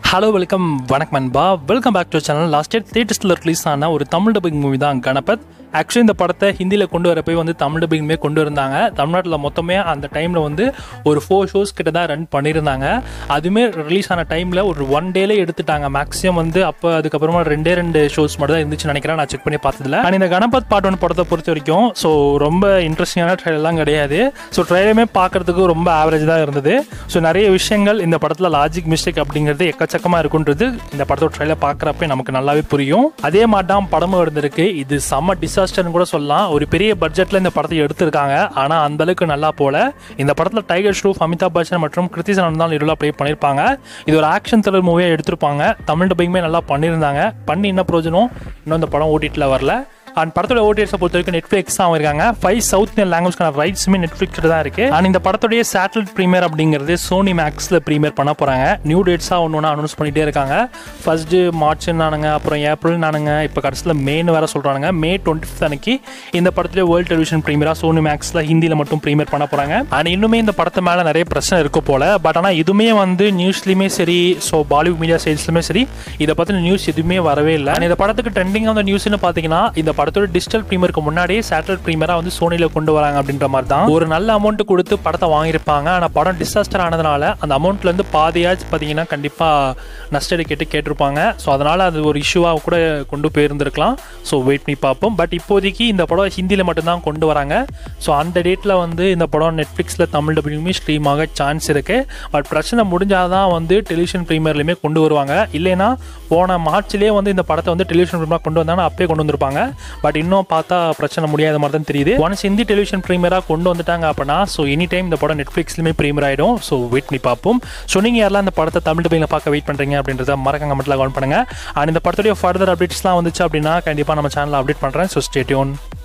hello welcome வணக்கம் நண்பா welcome back to channel last year தேட்டஸ்டில் ரிலீஸ் ஆன ஒரு தமிழ் டப்பிங் மூவி தான் கணபத் ஆக்சுவலி இந்த படத்தை ஹிந்தியில் கொண்டு வர போய் வந்து தமிழ் டப்பிங்குமே கொண்டு இருந்தாங்க தமிழ்நாட்டில் மொத்தமே அந்த டைமில் வந்து ஒரு ஃபோர் ஷோஸ் கிட்ட தான் ரன் பண்ணியிருந்தாங்க அதுவுமே ரிலீஸ் ஆன டைமில் ஒரு ஒன் டேலே எடுத்துட்டாங்க மேக்ஸிமம் வந்து அப்போ அதுக்கப்புறமா ரெண்டே ரெண்டு ஷோஸ் மட்டும் தான் இருந்துச்சுன்னு நினைக்கிறேன் நான் செக் பண்ணி பார்த்ததில்ல அண்ட் இந்த கணபத் பாட்டு ஒன்று படத்தை பொறுத்த வரைக்கும் ஸோ ரொம்ப இன்ட்ரெஸ்டிங்கான ட்ரைலர்லாம் கிடையாது ஸோ ட்ரைலருமே பார்க்கறதுக்கு ரொம்ப ஆவரேஜ் தான் இருந்தது ஸோ நிறைய விஷயங்கள் இந்த படத்தில் லாஜிக் மிஸ்டேக் அப்படிங்கிறது எக்கச்சக்கமாக இருக்குன்றது இந்த படத்தோட ட்ரைலர் பார்க்குறப்ப நமக்கு நல்லாவே புரியும் அதே மாதிரி தான் படமும் இருந்திருக்கு இது செம்ம டிசாஸ்டர்னு கூட சொல்லலாம் ஒரு பெரிய பட்ஜெட்டில் இந்த படத்தை எடுத்திருக்காங்க ஆனால் அந்த அளவுக்கு நல்லா போல இந்த படத்தில் டைகர் ஷ்ரூஃப் அமிதாப் பச்சன் மற்றும் கிருத்தி சனன் தான் இருளாக ப்ளே பண்ணியிருப்பாங்க இது ஒரு ஆக்ஷன் த்ரில்லர் மூவியாக எடுத்திருப்பாங்க தமிழ் டப்பிங்குமே நல்லா பண்ணியிருந்தாங்க பண்ணி என்ன பிரயோஜனம் இன்னும் இந்த படம் ஓடிட்டில் வரல அண்ட் படத்தோட ஓடிஎஸை பொறுத்த வரைக்கும் நெட்ஃப்ளிக்ஸ் தான் இருக்காங்க ஃபைவ் சவுத் இந்தியன் லாங்குவேஜ்க்கான ரைட்ஸுமே நெட்ஃப்ளிக்ஸ் தான் இருக்கு அண்ட் இந்த படத்துடைய சேட்டலைட் ப்ரீமியர் அப்படிங்கிறது சோனி மேக்ஸில் ப்ரீமியர் பண்ண போகிறாங்க நியூ டேட்ஸாக ஒன்று ஒன்று அனௌன்ஸ் பண்ணிகிட்டே இருக்காங்க ஃபர்ஸ்ட்டு மார்ச்னானுங்க அப்புறம் ஏப்ரல் நானுங்க இப்போ கடைசியில் மேன்னு வேற சொல்கிறாங்க மே டுவெண்ட்டி ஃபிஃப்த் அன்னைக்கு இந்த படத்துலேயே வேர்ல்டு டெலிவிஷன் ப்ரீமியராக சோனி மேக்ஸில் ஹிந்தியில் மட்டும் ப்ரீமியர் பண்ண போகிறாங்க அண்ட் இன்னுமே இந்த படத்து மேலே நிறைய பிரச்சனை இருக்கு போல பட் ஆனால் இதுவுமே வந்து நியூஸ்லையுமே சரி ஸோ பாலிவுட் மீடியா சைட்ஸ்லையுமே சரி இதை பற்றின நியூஸ் எதுவுமே வரவே இல்லை And இந்த படத்துக்கு ட்ரெண்டிங் ஆன நியூஸ்னு பார்த்தீங்கன்னா இந்த படத்தோட டிஜிட்டல் ப்ரீமியருக்கு முன்னாடியே சேட்டலைட் ப்ரீமியராக வந்து சோனியில் கொண்டு வராங்க அப்படின்ற மாதிரி தான் ஒரு நல்ல அமௌண்ட் கொடுத்து படத்தை வாங்கியிருப்பாங்க ஆனால் படம் டிசாஸ்டர் ஆனதுனால அந்த அமௌண்ட்லேருந்து பாதியாச்சும் பார்த்தீங்கன்னா கண்டிப்பாக நஷ்டடி கேட்டு கேட்டிருப்பாங்க ஸோ அதனால் அது ஒரு இஷ்யூவாக கூட கொண்டு போயிருந்திருக்கலாம் ஸோ வெயிட் பண்ணி பார்ப்போம் பட் இப்போதைக்கு இந்த படம் ஹிந்தியில் மட்டும்தான் கொண்டு வராங்க ஸோ அந்த டேட்டில் வந்து இந்த படம் நெட்ஃப்ளிக்ஸில் தமிழ் டபிள்யூமே ஸ்ட்ரீம் ஆக சான்ஸ் இருக்குது பட் பிரச்சனை முடிஞ்சால் தான் வந்து டெலிவிஷன் ப்ரீமியர்லையுமே கொண்டு வருவாங்க இல்லைன்னா போன மார்ச்லேயே வந்து இந்த படத்தை வந்து டெலிவிஷன் ப்ரீமியராக கொண்டு வந்தாங்கன்னா அப்பயே கொண்டு வந்திருப்பாங்க பட் இன்னும் பார்த்தா பிரச்சனை முடியாத மாதிரி தான் தெரியுது ஒன்ஸ் ஹிந்தி டெலிவிஷன் ப்ரீமியராக கொண்டு வந்துட்டாங்க அப்படின்னா ஸோ எனி டைம் இந்த படம் நெட்ஃப்ளிக்ஸ்லையுமே ப்ரீமியர் ஆகிடும் ஸோ வெயிட் பண்ணி பார்ப்போம் ஸோ நீங்கள் யாரெல்லாம் இந்த படத்தை தமிழ் டப்பிங்கில் பார்க்க வெயிட் பண்ணுறீங்க அப்படின்றத மறக்காம கமெண்ட்டில் கவுண்ட் பண்ணுங்கள் அண்ட் இந்த படத்துடைய ஃபர்தர் அப்டேட்ஸ்லாம் வந்துச்சு அப்படின்னா கண்டிப்பாக நம்ம சேனலில் அப்டேட் பண்ணுறேன் ஸோ ஸ்டேட்யூன்